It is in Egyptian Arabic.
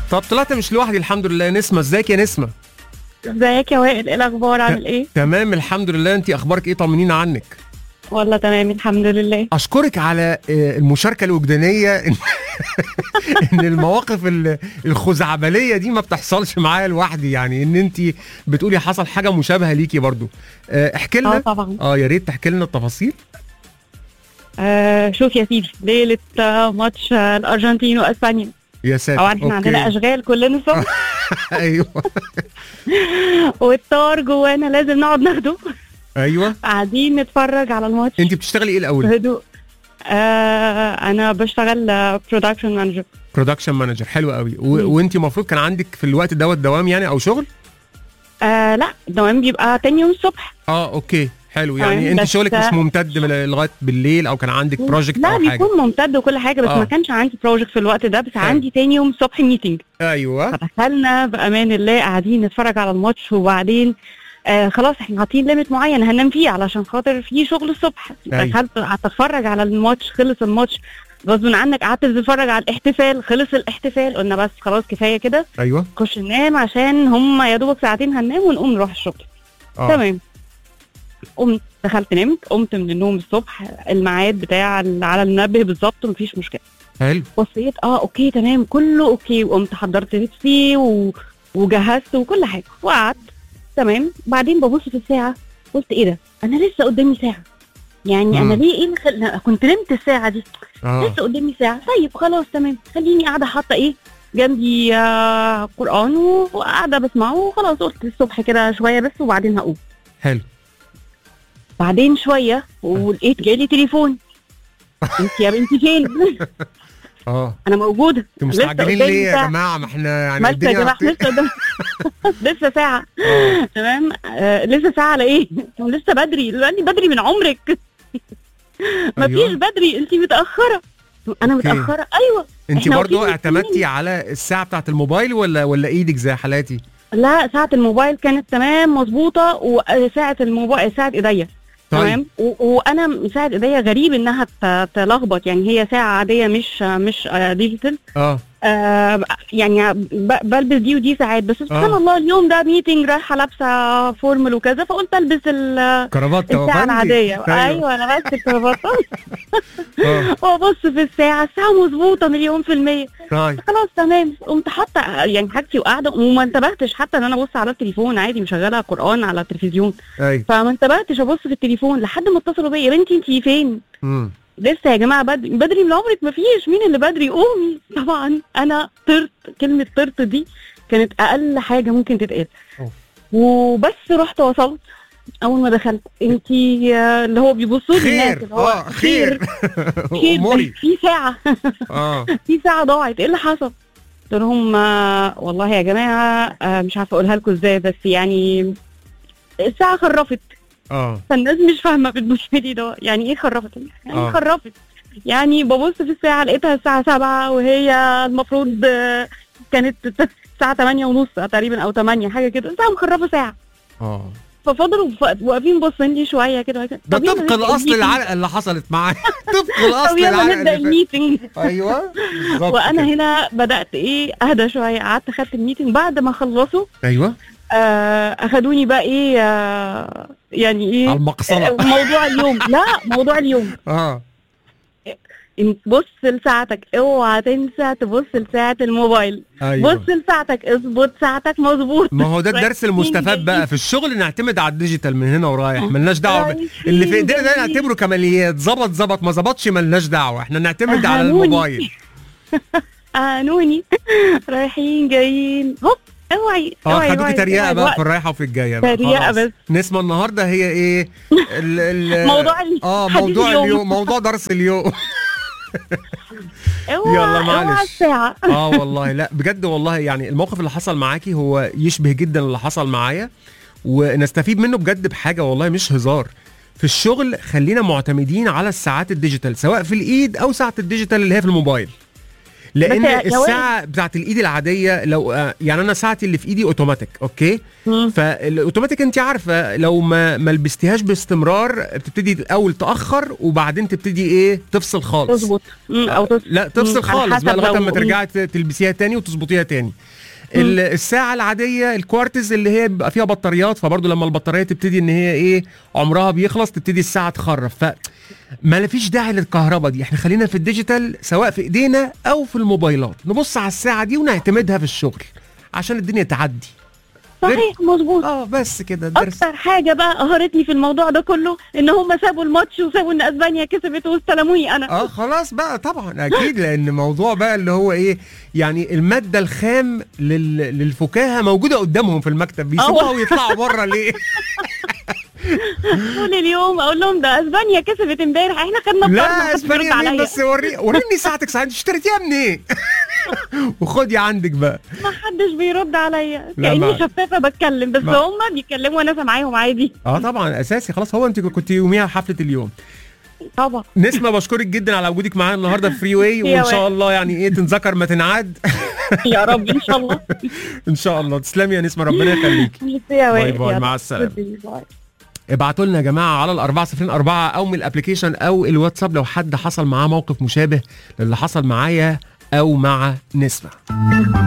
طب طلعت مش لوحدي الحمد لله نسمه ازيك يا نسمه ازيك يا وائل ايه الاخبار عامل ايه تمام الحمد لله انت اخبارك ايه طمنينا عنك والله تمام الحمد لله اشكرك على آه، المشاركه الوجدانيه ان ان المواقف ال- الخزعبليه دي ما بتحصلش معايا لوحدي يعني ان انت بتقولي حصل حاجه مشابهه ليكي برضو آه، احكي اه لنا طبعا اه يا ريت تحكي لنا التفاصيل آه شوف يا سيدي ليله آه، ماتش آه، الارجنتين واسبانيا يا ساتر طبعا احنا عندنا أوكي. اشغال كلنا الصبح ايوه والطار جوانا لازم نقعد ناخده ايوه قاعدين نتفرج على الماتش انت بتشتغلي ايه الاول بهدوء آه انا بشتغل برودكشن مانجر برودكشن مانجر حلو قوي و... مم. وانت المفروض كان عندك في الوقت دوت دوام يعني او شغل آه لا الدوام بيبقى تاني يوم الصبح اه اوكي حلو يعني تمام، انت بس- شغلك مش ممتد من- لغايه بالليل او كان عندك بروجكت لا او حاجه بيكون ممتد وكل حاجه بس آه. ما كانش عندي بروجكت في الوقت ده بس حلو. عندي تاني يوم الصبح ميتنج ايوه فدخلنا بامان الله قاعدين نتفرج على الماتش وبعدين آه خلاص احنا حاطين ليميت معين هننام فيه علشان خاطر في شغل الصبح أيوة. دخلت قعدت اتفرج على الماتش خلص الماتش غصب عنك قعدت تتفرج على الاحتفال خلص الاحتفال قلنا بس خلاص كفايه كده ايوه نخش ننام عشان هم يا دوبك ساعتين هننام ونقوم نروح الشغل اه تمام قمت دخلت نمت قمت من النوم الصبح الميعاد بتاع ال- على المنبه بالظبط مفيش مشكله حلو بصيت اه اوكي تمام كله اوكي وقمت حضرت لبسي و... وجهزت وكل حاجه وقعدت تمام بعدين ببص في الساعه قلت ايه ده انا لسه قدامي ساعه يعني انا مم. ليه ايه اللي خل... كنت نمت الساعه دي اه لسه قدامي ساعه طيب خلاص تمام خليني قاعده حاطه ايه جنبي آه قران و- وقاعده بسمعه وخلاص قلت الصبح كده شويه بس وبعدين هقوم حلو بعدين شويه ولقيت جالي تليفون انت يا بنتي فين اه انا موجوده انتوا لسه مستعجلين قدامي ليه يا ساعة. جماعه ما احنا يعني مالكه يا الدنيا جماعه بت- لسه قدام لسه ساعه آه. تمام آه لسه ساعه على ايه لسه بدري لاني بدري من عمرك مفيش أيوة. بدري انت متاخره انا أوكي. متاخره ايوه انت إحنا برضو واقفين اعتمدتي على الساعه بتاعت الموبايل ولا ولا ايدك زي حالاتي لا ساعه الموبايل كانت تمام مظبوطه وساعه الموبايل ساعه ايديا طيب تمام و- وانا ساعه ايديا غريب انها ت- تلخبط يعني هي ساعه عاديه مش مش آه، ديجيتال اه آه يعني ب- بلبس دي ودي ساعات بس سبحان آه. الله اليوم ده ميتنج رايحه لابسه فورمال وكذا فقلت البس ال- كرافته الساعه وفندي. العاديه ايوه ايوه انا بس الكرافته اه وابص في الساعه الساعه مظبوطه مليون في الميه طيب خلاص تمام قمت حاطه يعني حاجتي وقاعده وما انتبهتش حتى ان انا ابص على التليفون عادي مشغله قران على التلفزيون ايوه فما انتبهتش ابص في التليفون لحد ما اتصلوا بيا يا بنتي انت فين امم لسه يا جماعه بدري بدري من عمرك ما فيش مين اللي بدري قومي طبعا انا طرت كلمه طرت دي كانت اقل حاجه ممكن تتقال أوف. وبس رحت وصلت اول ما دخلت انت اللي هو بيبصوا لي الناس خير اللي هو اه خير خير اموري بس في ساعه اه في ساعه ضاعت ايه اللي حصل قلت لهم آه، والله يا جماعه آه، مش عارفه اقولها لكم ازاي بس يعني الساعه خرفت اه فالناس مش فاهمه بالمشكله ده يعني ايه خرفت يعني آه. آه. خرفت يعني ببص في الساعه لقيتها الساعه 7 وهي المفروض آه، كانت الساعه 8 ونص تقريبا او 8 حاجه كده الساعه مخرفه ساعه اه ففضلوا ف- واقفين باصين لي شويه كده ده طب يلا طبق نبدأ الاصل الميتنج. العلقه اللي حصلت معايا طبق طب الاصل يلا العلقه نبدا اللي الميتنج فاتت. ايوه بالظبط وانا كده. هنا بدات ايه اهدى شويه قعدت خدت الميتنج بعد ما خلصوا ايوه آه اخدوني بقى ايه آه يعني على ايه المقصله آه، موضوع اليوم لا موضوع اليوم اه انت بص لساعتك اوعى تنسى تبص لساعة الموبايل ايوه بص لساعتك اظبط ساعتك مظبوط ما هو ده الدرس المستفاد بقى في الشغل نعتمد على الديجيتال من هنا ورايح ملناش دعوه ب... اللي في ايدينا ده نعتبره كماليات ظبط ظبط ما ظبطش ملناش دعوه احنا نعتمد على أهانوني. الموبايل قانوني رايحين جايين هوب اوعي اه اوعي خدوكي اوعي، تريقه اوعي بقى الوقت. في الرايحه وفي الجايه بقى تريقة خلاص. بس. نسمه النهارده هي ايه ال ال موضوع ال- اه حديث موضوع اليوم. اليوم موضوع درس اليوم اوعى يلا معلش. اوعى الساعة اه والله لا بجد والله يعني الموقف اللي حصل معاكي هو يشبه جدا اللي حصل معايا ونستفيد منه بجد بحاجه والله مش هزار في الشغل خلينا معتمدين على الساعات الديجيتال سواء في الايد او ساعه الديجيتال اللي هي في الموبايل لان بس يا وائل- الساعه بتاعت الايد العاديه لو آه، يعني انا ساعتي اللي في ايدي اوتوماتيك اوكي مم. فالاوتوماتيك انت عارفه لو ما ما لبستيهاش باستمرار بتبتدي الاول تاخر وبعدين تبتدي ايه تفصل خالص تظبط مم، او آه، تظبط لا تفصل مم، على خالص حسب بقى لغايه لو- اما ترجعي ت- تلبسيها تاني وتظبطيها تاني ال- الساعة العادية الكوارتز اللي هي بيبقى فيها بطاريات فبرضه لما البطارية تبتدي ان هي ايه عمرها بيخلص تبتدي الساعة تخرف ف ما فيش داعي للكهرباء دي احنا خلينا في الديجيتال سواء في ايدينا او في الموبايلات نبص على الساعة دي ونعتمدها في الشغل عشان الدنيا تعدي صحيح مظبوط اه بس كده الدرس اكتر حاجه بقى قهرتني في الموضوع ده كله ان هم سابوا الماتش وسابوا ان اسبانيا كسبت واستلموني انا اه خلاص بقى طبعا اكيد لان موضوع بقى اللي هو ايه يعني الماده الخام لل... للفكاهه موجوده قدامهم في المكتب بيسيبوها آه. ويطلعوا بره ليه طول اليوم اقول لهم ده اسبانيا كسبت امبارح احنا خدنا بطاقه لا محدش بيرد اسبانيا مين عليا بس وري وريني ساعتك ساعتك اشتريتيها منين وخدي عندك بقى ما حدش بيرد عليا لا، ما- كاني شفافه بتكلم بس ما- هم بيتكلموا وانا سامعاهم عادي اه طبعا اساسي خلاص هو انت كنت يوميها حفله اليوم طبعا نسمه بشكرك جدا على وجودك معانا النهارده في فري واي يا وان شاء وائل. الله يعني ايه تنذكر ما تنعاد يا رب ان شاء الله ان شاء الله تسلمي يا نسمه ربنا يخليك ميرسي يا باي وائل باي، يلا. مع السلامة. باي. ابعتوا لنا يا جماعه على الأربعة صفرين أربعة أو من الأبليكيشن أو الواتساب لو حد حصل معاه موقف مشابه للي حصل معايا أو مع نسمة